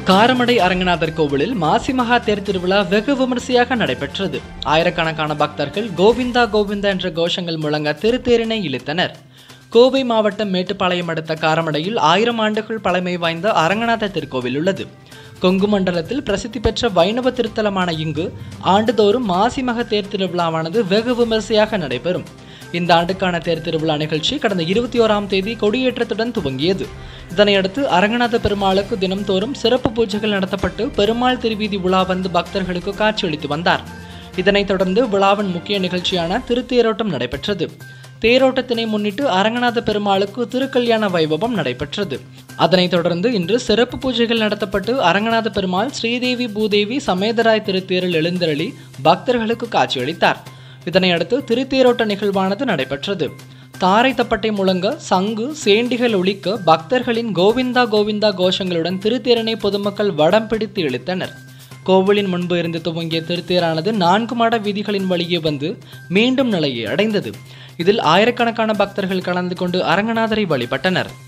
காரமடை அரங்கநாதர் கோவிலில் மாசி மகா தேர் திருவிழா வெகு விமரிசையாக நடைபெற்றது ஆயிரக்கணக்கான பக்தர்கள் கோவிந்தா கோவிந்தா என்ற கோஷங்கள் முழங்க திருத்தேரினை இழுத்தனர் கோவை மாவட்டம் மேட்டுப்பாளையம் அடுத்த காரமடையில் ஆயிரம் ஆண்டுகள் பழமை வாய்ந்த அரங்கநாத திருக்கோவில் உள்ளது கொங்கு மண்டலத்தில் பிரசித்தி பெற்ற வைணவ திருத்தலமான இங்கு ஆண்டுதோறும் மாசி மக தேர் திருவிழாவானது வெகு விமரிசையாக நடைபெறும் இந்த ஆண்டுக்கான தேர் திருவிழா நிகழ்ச்சி கடந்த இருபத்தி ஓராம் தேதி கொடியேற்றத்துடன் துவங்கியது இதனையடுத்து அரங்கநாத பெருமாளுக்கு தினம்தோறும் சிறப்பு பூஜைகள் நடத்தப்பட்டு பெருமாள் திருவீதி உலா வந்து பக்தர்களுக்கு காட்சியளித்து வந்தார் இதனைத் தொடர்ந்து விழாவின் முக்கிய நிகழ்ச்சியான திருத்தேரோட்டம் நடைபெற்றது தேரோட்டத்தினை முன்னிட்டு அரங்கநாத பெருமாளுக்கு திருக்கல்யாண வைபவம் நடைபெற்றது அதனைத் தொடர்ந்து இன்று சிறப்பு பூஜைகள் நடத்தப்பட்டு அரங்கநாத பெருமாள் ஸ்ரீதேவி பூதேவி சமேதராய் திருத்தேரில் எழுந்தருளி பக்தர்களுக்கு காட்சியளித்தார் இதனையடுத்து திருத்தேரோட்ட நிகழ்வானது நடைபெற்றது தாரை தப்பட்டை முழங்க சங்கு சேண்டிகள் ஒலிக்க பக்தர்களின் கோவிந்தா கோவிந்தா கோஷங்களுடன் திருத்தேரனை பொதுமக்கள் வடம் பிடித்து இழுத்தனர் கோவிலின் முன்பு இருந்து துவங்கிய திருத்தேரானது நான்கு மாட வீதிகளின் வழியே வந்து மீண்டும் நிலையை அடைந்தது இதில் ஆயிரக்கணக்கான பக்தர்கள் கலந்து கொண்டு அரங்கநாதரை வழிபட்டனர்